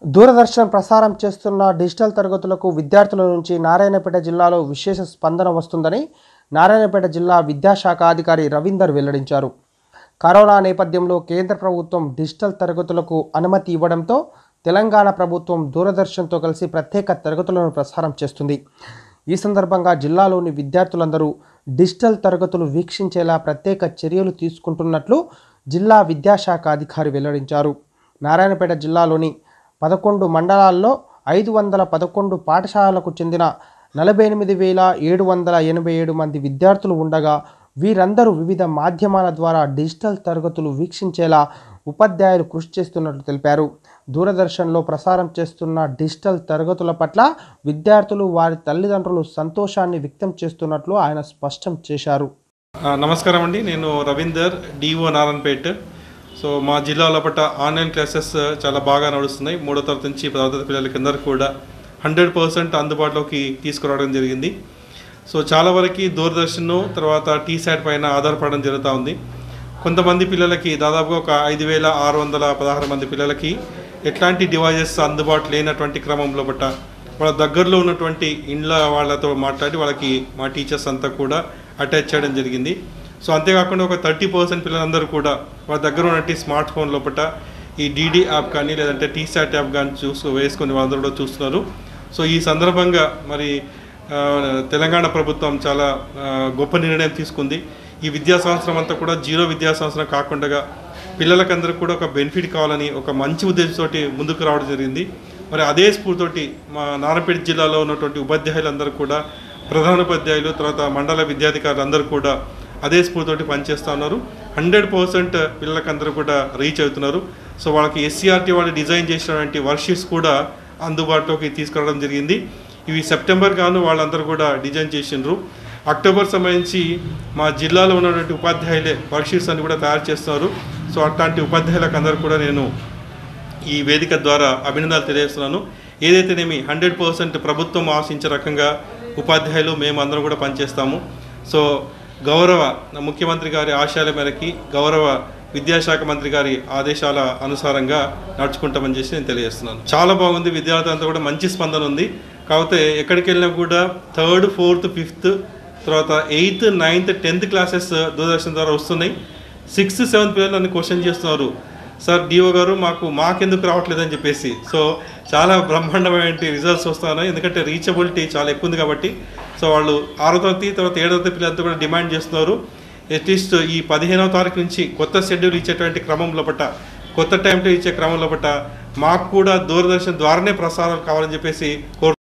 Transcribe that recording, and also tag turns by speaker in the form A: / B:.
A: దూరదర్శన్ ప్రసారం చేస్తున్న డిజిటల్ తరగతులకు విద్యార్థుల నుంచి నారాయణపేట జిల్లాలో విశేష స్పందన వస్తుందని నారాయణపేట జిల్లా విద్యాశాఖ అధికారి రవీందర్ వెల్లడించారు కరోనా నేపథ్యంలో కేంద్ర ప్రభుత్వం డిజిటల్ తరగతులకు అనుమతి ఇవ్వడంతో తెలంగాణ ప్రభుత్వం దూరదర్శన్తో కలిసి ప్రత్యేక తరగతులను ప్రసారం చేస్తుంది ఈ సందర్భంగా జిల్లాలోని విద్యార్థులందరూ డిజిటల్ తరగతులు వీక్షించేలా ప్రత్యేక చర్యలు తీసుకుంటున్నట్లు జిల్లా విద్యాశాఖ అధికారి వెల్లడించారు నారాయణపేట జిల్లాలోని పదకొండు మండలాల్లో ఐదు వందల పదకొండు పాఠశాలలకు చెందిన నలభై ఎనిమిది వేల ఏడు వందల ఎనభై ఏడు మంది విద్యార్థులు ఉండగా వీరందరూ వివిధ మాధ్యమాల ద్వారా డిజిటల్ తరగతులు వీక్షించేలా ఉపాధ్యాయులు కృషి చేస్తున్నట్లు తెలిపారు దూరదర్శన్లో ప్రసారం చేస్తున్న డిజిటల్ తరగతుల పట్ల విద్యార్థులు వారి తల్లిదండ్రులు సంతోషాన్ని వ్యక్తం చేస్తున్నట్లు ఆయన స్పష్టం చేశారు
B: ఆ, నమస్కారం అండి నేను రవీందర్ డిఓ నారాయణపేట్ సో మా జిల్లాలో పట్ల ఆన్లైన్ క్లాసెస్ చాలా బాగా నడుస్తున్నాయి మూడో తరగతి నుంచి పదో తరగతి పిల్లలకి అందరూ కూడా హండ్రెడ్ పర్సెంట్ అందుబాటులోకి తీసుకురావడం జరిగింది సో చాలా వరకు దూరదర్శన్ తర్వాత టీశాట్ పైన ఆధారపడడం జరుగుతూ ఉంది కొంతమంది పిల్లలకి దాదాపుగా ఒక ఐదు వేల ఆరు వందల పదహారు మంది పిల్లలకి ఎట్లాంటి డివైజెస్ అందుబాటు లేనటువంటి క్రమంలో బట్ట వాళ్ళ దగ్గరలో ఉన్నటువంటి ఇండ్ల వాళ్ళతో మాట్లాడి వాళ్ళకి మా టీచర్స్ అంతా కూడా అటాచ్ చేయడం జరిగింది సో అంతేకాకుండా ఒక థర్టీ పర్సెంట్ పిల్లలందరూ కూడా వాళ్ళ దగ్గర ఉన్నటువంటి స్మార్ట్ ఫోన్ లోపల ఈ డీడీ యాప్ కానీ లేదంటే టీసాట్ యాప్ కానీ చూసు వేసుకొని వాళ్ళందరూ కూడా చూస్తున్నారు సో ఈ సందర్భంగా మరి ఆ, తెలంగాణ ప్రభుత్వం చాలా ఆ, గొప్ప నిర్ణయం తీసుకుంది ఈ విద్యా సంవత్సరం అంతా కూడా జీరో విద్యా సంవత్సరం కాకుండా పిల్లలకందరూ కూడా ఒక బెనిఫిట్ కావాలని ఒక మంచి ఉద్దేశంతో ముందుకు రావడం జరిగింది మరి అదే స్ఫూర్తితోటి మా నారాయణపేట జిల్లాలో ఉన్నటువంటి ఉపాధ్యాయులందరూ కూడా ప్రధానోపాధ్యాయులు తర్వాత మండల విద్యాధికారులు అందరూ కూడా అదే స్ఫూర్తితోటి పనిచేస్తూ ఉన్నారు హండ్రెడ్ పర్సెంట్ పిల్లలకందరూ కూడా రీచ్ అవుతున్నారు సో వాళ్ళకి ఎస్సీఆర్టీ వాళ్ళు డిజైన్ చేసినటువంటి వర్క్షీట్స్ కూడా అందుబాటులోకి తీసుకురావడం జరిగింది ఇవి సెప్టెంబర్ గాను వాళ్ళందరూ కూడా డిజైన్ చేసిండ్రు అక్టోబర్ సంబంధించి మా జిల్లాలో ఉన్నటువంటి ఉపాధ్యాయులే వర్క్షీట్స్ అన్ని కూడా తయారు చేస్తున్నారు సో అట్లాంటి ఉపాధ్యాయులకు అందరూ కూడా నేను ఈ వేదిక ద్వారా అభినందనలు తెలియజేస్తున్నాను ఏదైతేనేమి హండ్రెడ్ పర్సెంట్ ప్రభుత్వం ఆశించే రకంగా ఉపాధ్యాయులు మేము అందరం కూడా పనిచేస్తాము సో గౌరవ ముఖ్యమంత్రి గారి ఆశయాల మేరకి గౌరవ విద్యాశాఖ మంత్రి గారి ఆదేశాల అనుసారంగా నడుచుకుంటామని చేసి నేను తెలియజేస్తున్నాను చాలా బాగుంది విద్యార్థులంతా కూడా మంచి స్పందన ఉంది కాకపోతే ఎక్కడికి వెళ్ళినా కూడా థర్డ్ ఫోర్త్ ఫిఫ్త్ తర్వాత eighth ninth tenth classes Doordarshan ద్వారా వస్తున్నాయి సిక్స్త్ సెవెంత్ పిల్లలు నన్ను క్వశ్చన్ చేస్తున్నారు సార్ డిఓ గారు మాకు మాకెందుకు రావట్లేదని చెప్పేసి సో చాలా బ్రహ్మాండమైన రిజల్ట్స్ వస్తున్నాయి ఎందుకంటే రీచబిలిటీ చాలా ఎక్కువ ఉంది కాబట్టి సో వాళ్ళు ఆరో తరగతి తర్వాత ఏడో తరగతి పిల్లలతో కూడా డిమాండ్ చేస్తున్నారు అట్లీస్ట్ ఈ పదిహేనవ తారీఖు నుంచి కొత్త షెడ్యూల్ ఇచ్చేటువంటి క్రమంలో పట్ట కొత్త టైం టేబుల్ ఇచ్చే క్రమంలో పట్ట మాకు కూడా దూరదర్శన్ ద్వారానే ప్రసారాలు కావాలని చెప్పేసి కోరు